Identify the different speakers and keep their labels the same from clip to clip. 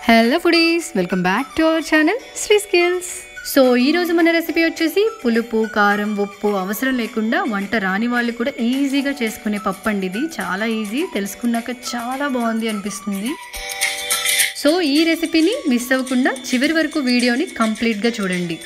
Speaker 1: hello foodies welcome back to our channel Sri skills so ఈ రోజు మన రెసిపీ వచ్చేసి పులుపు కారం ఉప్పు అవసరం లేకుండా వంట రాని వాళ్ళు కూడా ఈజీగా చేసుకునే పప్పు అండి ఇది చాలా ఈజీ తెలుసుకున్నాక చాలా బాగుంది అనిపిస్తుంది సో ఈ రెసిపీని మిస్ అవ్వకుండా చివరి వరకు వీడియోని కంప్లీట్గా చూడండి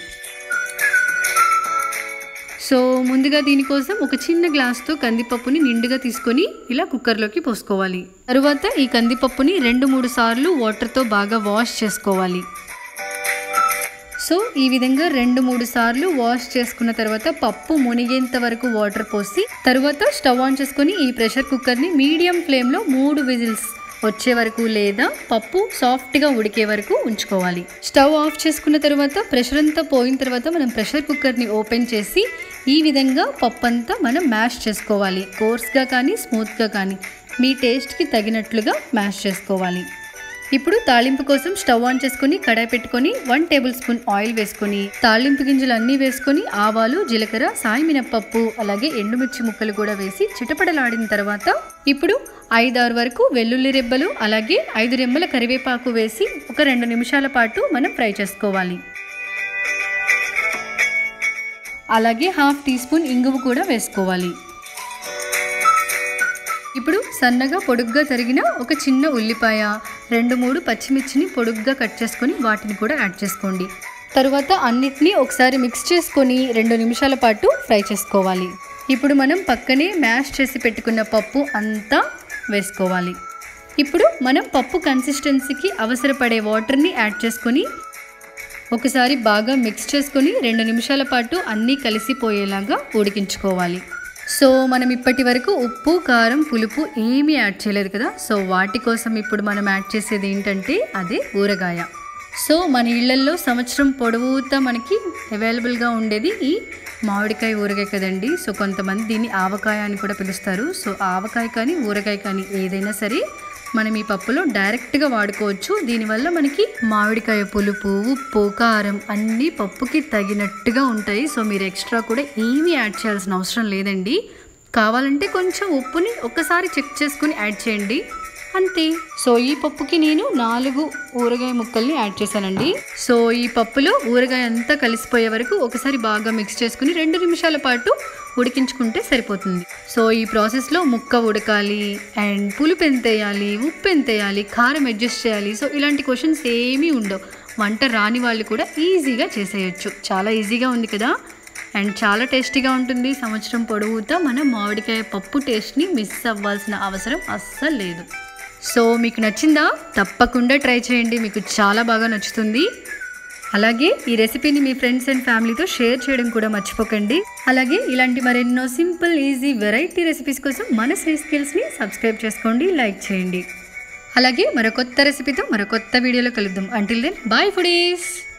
Speaker 1: సో ముందుగా దీనికోసం ఒక చిన్న గ్లాస్తో కందిపప్పుని నిండుగా తీసుకొని ఇలా కుక్కర్లోకి పోసుకోవాలి తరువాత ఈ కందిపప్పుని రెండు మూడు సార్లు వాటర్తో బాగా వాష్ చేసుకోవాలి సో ఈ విధంగా రెండు మూడు సార్లు వాష్ చేసుకున్న తర్వాత పప్పు మునిగేంత వరకు వాటర్ పోసి తరువాత స్టవ్ ఆన్ చేసుకొని ఈ ప్రెషర్ కుక్కర్ని మీడియం ఫ్లేమ్లో మూడు విజిల్స్ వచ్చే వరకు లేదా పప్పు సాఫ్ట్గా ఉడికే వరకు ఉంచుకోవాలి స్టవ్ ఆఫ్ చేసుకున్న తర్వాత ప్రెషర్ అంతా పోయిన తర్వాత మనం ప్రెషర్ కుక్కర్ని ఓపెన్ చేసి ఈ విధంగా పప్పు అంతా మనం మ్యాష్ చేసుకోవాలి కోర్స్గా కానీ స్మూత్గా కానీ మీ టేస్ట్కి తగినట్లుగా మ్యాష్ చేసుకోవాలి ఇప్పుడు తాళింపు కోసం స్టవ్ ఆన్ చేసుకొని కడాయి పెట్టుకొని వన్ టేబుల్ స్పూన్ ఆయిల్ వేసుకొని తాళింపు గింజలు అన్నీ వేసుకొని ఆవాలు జీలకర్ర సాయి మినప్పప్పు అలాగే ఎండుమిర్చి ముక్కలు కూడా వేసి చిటపడలాడిన తర్వాత ఇప్పుడు ఐదారు వరకు వెల్లుల్లి రెబ్బలు అలాగే ఐదు రెమ్మల కరివేపాకు వేసి ఒక రెండు నిమిషాల పాటు మనం ఫ్రై చేసుకోవాలి అలాగే హాఫ్ టీ స్పూన్ ఇంగువ కూడా వేసుకోవాలి ఇప్పుడు సన్నగా పొడుగ్గా తరిగిన ఒక చిన్న ఉల్లిపాయ రెండు మూడు పచ్చిమిర్చిని పొడుగ్గా కట్ చేసుకొని వాటిని కూడా యాడ్ చేసుకోండి తరువాత అన్నిటినీ ఒకసారి మిక్స్ చేసుకొని రెండు నిమిషాల పాటు ఫ్రై చేసుకోవాలి ఇప్పుడు మనం పక్కనే మ్యాష్ చేసి పెట్టుకున్న పప్పు అంతా వేసుకోవాలి ఇప్పుడు మనం పప్పు కన్సిస్టెన్సీకి అవసరపడే వాటర్ని యాడ్ చేసుకొని ఒకసారి బాగా మిక్స్ చేసుకొని రెండు నిమిషాల పాటు అన్నీ కలిసిపోయేలాగా ఉడికించుకోవాలి సో మనం ఇప్పటి వరకు ఉప్పు కారం పులుపు ఏమీ యాడ్ చేయలేదు కదా సో వాటి కోసం ఇప్పుడు మనం యాడ్ చేసేది ఏంటంటే అదే ఊరగాయ సో మన ఇళ్లల్లో సంవత్సరం పొడవుతా మనకి అవైలబుల్గా ఉండేది ఈ మామిడికాయ ఊరగాయ కదండి సో కొంతమంది దీన్ని ఆవకాయ అని కూడా పిలుస్తారు సో ఆవకాయ కానీ ఊరగాయ కానీ ఏదైనా సరే మనం ఈ పప్పులో డైరెక్ట్గా వాడుకోవచ్చు దీనివల్ల మనకి మామిడికాయ పులుపు ఉప్పు కారం అన్నీ పప్పుకి తగినట్టుగా ఉంటాయి సో మీరు ఎక్స్ట్రా కూడా ఏమీ యాడ్ చేయాల్సిన అవసరం లేదండి కావాలంటే కొంచెం ఉప్పుని ఒక్కసారి చెక్ చేసుకుని యాడ్ చేయండి అంతే సో ఈ పప్పుకి నేను నాలుగు ఊరగాయ ముక్కల్ని యాడ్ చేశానండి సో ఈ పప్పులో ఊరగాయ అంతా కలిసిపోయే వరకు ఒకసారి బాగా మిక్స్ చేసుకుని రెండు నిమిషాల పాటు ఉడికించుకుంటే సరిపోతుంది సో ఈ ప్రాసెస్లో ముక్క ఉడకాలి అండ్ పులుపు ఎంత వేయాలి ఉప్పు ఎంత వేయాలి కారం అడ్జస్ట్ చేయాలి సో ఇలాంటి క్వశ్చన్స్ ఏమీ ఉండవు వంట రాని వాళ్ళు కూడా ఈజీగా చేసేయచ్చు చాలా ఈజీగా ఉంది కదా అండ్ చాలా టేస్టీగా ఉంటుంది సంవత్సరం పొడవుతా మనం మామిడికాయ పప్పు టేస్ట్ని మిస్ అవ్వాల్సిన అవసరం అస్సలు లేదు సో మీకు నచ్చిందా తప్పకుండా ట్రై చేయండి మీకు చాలా బాగా నచ్చుతుంది అలాగే ఈ రెసిపీని మీ ఫ్రెండ్స్ అండ్ ఫ్యామిలీతో షేర్ చేయడం కూడా మర్చిపోకండి అలాగే ఇలాంటి మరెన్నో సింపుల్ ఈజీ వెరైటీ రెసిపీస్ కోసం మన శ్రీ స్కిల్స్ని సబ్స్క్రైబ్ చేసుకోండి లైక్ చేయండి అలాగే మరో కొత్త రెసిపీతో మరో కొత్త వీడియోలో కలుద్దాం అంటిల్ దెన్ బాయ్ ఫుడీస్